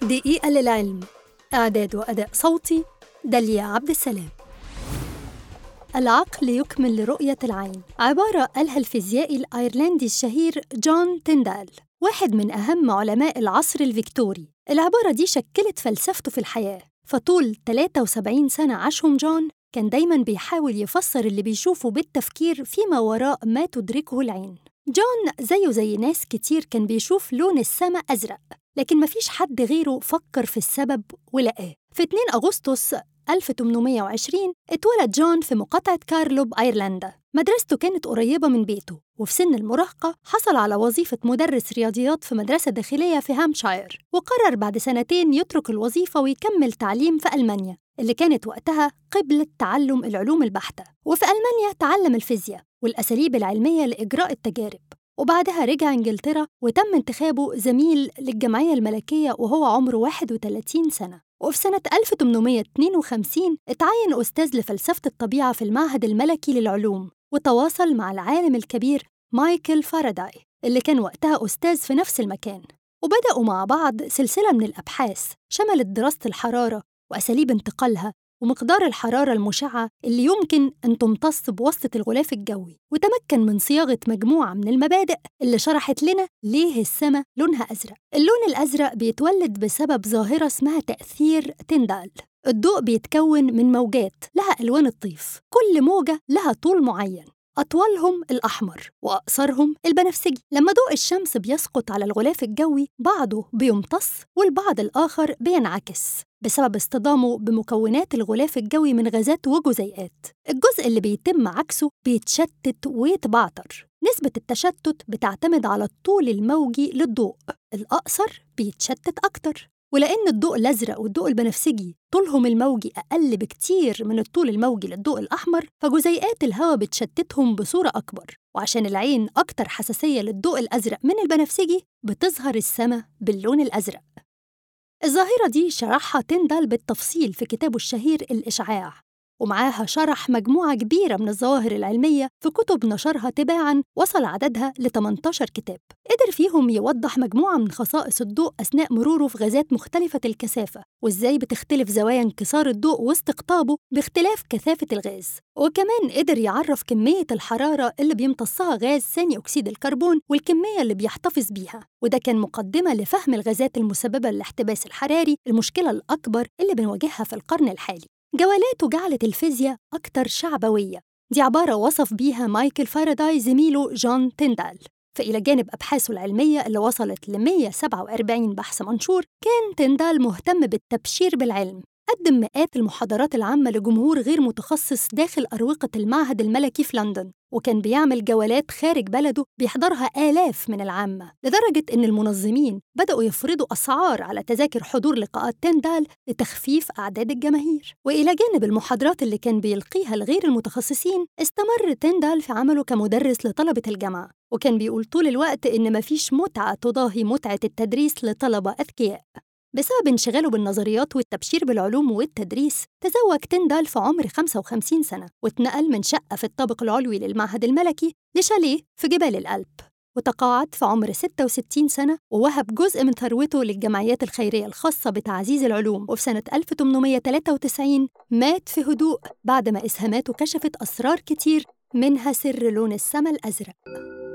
دقيقة للعلم إعداد وأداء صوتي داليا عبد السلام العقل يكمل لرؤية العين عبارة قالها الفيزيائي الأيرلندي الشهير جون تيندال واحد من أهم علماء العصر الفيكتوري العبارة دي شكلت فلسفته في الحياة فطول 73 سنة عاشهم جون كان دايما بيحاول يفسر اللي بيشوفه بالتفكير فيما وراء ما تدركه العين جون زيه زي ناس كتير كان بيشوف لون السماء أزرق لكن مفيش حد غيره فكر في السبب ولقاه في 2 أغسطس 1820 اتولد جون في مقاطعة كارلو بأيرلندا مدرسته كانت قريبة من بيته وفي سن المراهقة حصل على وظيفة مدرس رياضيات في مدرسة داخلية في هامشاير وقرر بعد سنتين يترك الوظيفة ويكمل تعليم في ألمانيا اللي كانت وقتها قبلة تعلم العلوم البحتة وفي ألمانيا تعلم الفيزياء والأساليب العلمية لإجراء التجارب وبعدها رجع إنجلترا وتم انتخابه زميل للجمعية الملكية وهو عمره 31 سنة وفي سنة 1852 اتعين أستاذ لفلسفة الطبيعة في المعهد الملكي للعلوم وتواصل مع العالم الكبير مايكل فاراداي اللي كان وقتها أستاذ في نفس المكان وبدأوا مع بعض سلسلة من الأبحاث شملت دراسة الحرارة وأساليب انتقالها ومقدار الحرارة المشعة اللي يمكن أن تمتص بواسطة الغلاف الجوي وتمكن من صياغة مجموعة من المبادئ اللي شرحت لنا ليه السماء لونها أزرق اللون الأزرق بيتولد بسبب ظاهرة اسمها تأثير تندال الضوء بيتكون من موجات لها ألوان الطيف كل موجة لها طول معين أطولهم الأحمر وأقصرهم البنفسجي لما ضوء الشمس بيسقط على الغلاف الجوي بعضه بيمتص والبعض الآخر بينعكس بسبب اصطدامه بمكونات الغلاف الجوي من غازات وجزيئات الجزء اللي بيتم عكسه بيتشتت ويتبعتر نسبة التشتت بتعتمد على الطول الموجي للضوء الأقصر بيتشتت أكتر ولأن الضوء الأزرق والضوء البنفسجي طولهم الموجي أقل بكتير من الطول الموجي للضوء الأحمر فجزيئات الهواء بتشتتهم بصورة أكبر وعشان العين أكتر حساسية للضوء الأزرق من البنفسجي بتظهر السماء باللون الأزرق الظاهرة دي شرحها تندال بالتفصيل في كتابه الشهير الإشعاع ومعاها شرح مجموعة كبيرة من الظواهر العلمية في كتب نشرها تباعاً وصل عددها ل 18 كتاب قدر فيهم يوضح مجموعة من خصائص الضوء أثناء مروره في غازات مختلفة الكثافة وإزاي بتختلف زوايا انكسار الضوء واستقطابه باختلاف كثافة الغاز وكمان قدر يعرف كمية الحرارة اللي بيمتصها غاز ثاني أكسيد الكربون والكمية اللي بيحتفظ بيها وده كان مقدمة لفهم الغازات المسببة للاحتباس الحراري المشكلة الأكبر اللي بنواجهها في القرن الحالي جولاته جعلت الفيزياء أكثر شعبوية دي عبارة وصف بيها مايكل فاراداي زميله جون تيندال فإلى جانب أبحاثه العلمية اللي وصلت ل 147 بحث منشور كان تيندال مهتم بالتبشير بالعلم قدم مئات المحاضرات العامة لجمهور غير متخصص داخل أروقة المعهد الملكي في لندن وكان بيعمل جولات خارج بلده بيحضرها آلاف من العامة لدرجة إن المنظمين بدأوا يفرضوا أسعار على تذاكر حضور لقاءات تندال لتخفيف أعداد الجماهير وإلى جانب المحاضرات اللي كان بيلقيها لغير المتخصصين استمر تندال في عمله كمدرس لطلبة الجامعة وكان بيقول طول الوقت إن مفيش متعة تضاهي متعة التدريس لطلبة أذكياء بسبب انشغاله بالنظريات والتبشير بالعلوم والتدريس تزوج تندال في عمر 55 سنة واتنقل من شقة في الطابق العلوي للمعهد الملكي لشاليه في جبال الألب وتقاعد في عمر 66 سنة ووهب جزء من ثروته للجمعيات الخيرية الخاصة بتعزيز العلوم وفي سنة 1893 مات في هدوء بعد ما إسهاماته كشفت أسرار كتير منها سر لون السما الأزرق